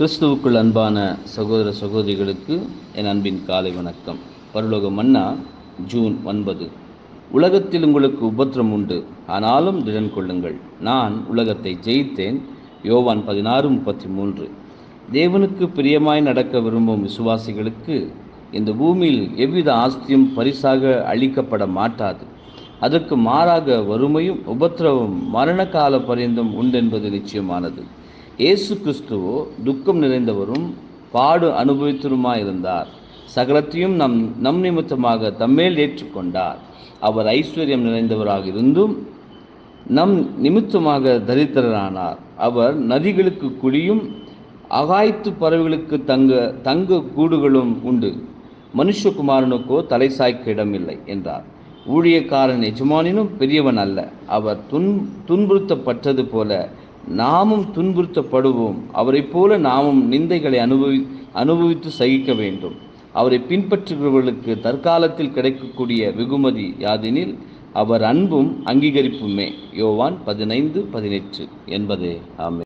கிறிஸ்துவுக்குள் அன்பான சகோதர சகோதரிகளுக்கு என் அன்பின் காலை வணக்கம் பரலோக மன்னா ஜூன் ஒன்பது உலகத்தில் உங்களுக்கு உபத்திரம் உண்டு ஆனாலும் திடன் கொள்ளுங்கள் நான் உலகத்தை ஜெயித்தேன் யோவான் பதினாறு முப்பத்தி மூன்று தேவனுக்கு பிரியமாய் நடக்க விரும்பும் விசுவாசிகளுக்கு இந்த பூமியில் எவ்வித ஆஸ்தியும் பரிசாக அளிக்கப்பட மாட்டாது அதற்கு மாறாக வறுமையும் உபத்திரவும் மரண கால பரியந்தம் உண்டென்பது நிச்சயமானது இயேசு கிறிஸ்துவோ துக்கம் நிறைந்தவரும் பாடு அனுபவித்தருமாயிருந்தார் சகலத்தையும் நம் நம் நிமித்தமாக தம்மேல் ஏற்றுக்கொண்டார் அவர் ஐஸ்வர்யம் நிறைந்தவராக இருந்தும் நம் நிமித்தமாக தரித்திரரானார் அவர் நதிகளுக்கு குழியும் அகாய்த்து பறவைகளுக்கு தங்க தங்க கூடுகளும் உண்டு மனுஷகுமாரனுக்கோ தலை சாய்க்க இடமில்லை என்றார் ஊழியக்காரன் எஜமானினும் பெரியவன் அல்ல அவர் துன் துன்புறுத்தப்பட்டது போல நாமும் துன்புறுத்தப்படுவோம் அவரைப் போல நாமும் நிந்தைகளை அனுபவி அனுபவித்து சகிக்க வேண்டும் அவரை பின்பற்றுகிறவர்களுக்கு தற்காலத்தில் கிடைக்கக்கூடிய வெகுமதி யாதெனில் அவர் அன்பும் அங்கீகரிப்புமே யோவான் பதினைந்து பதினெட்டு என்பதே ஆமே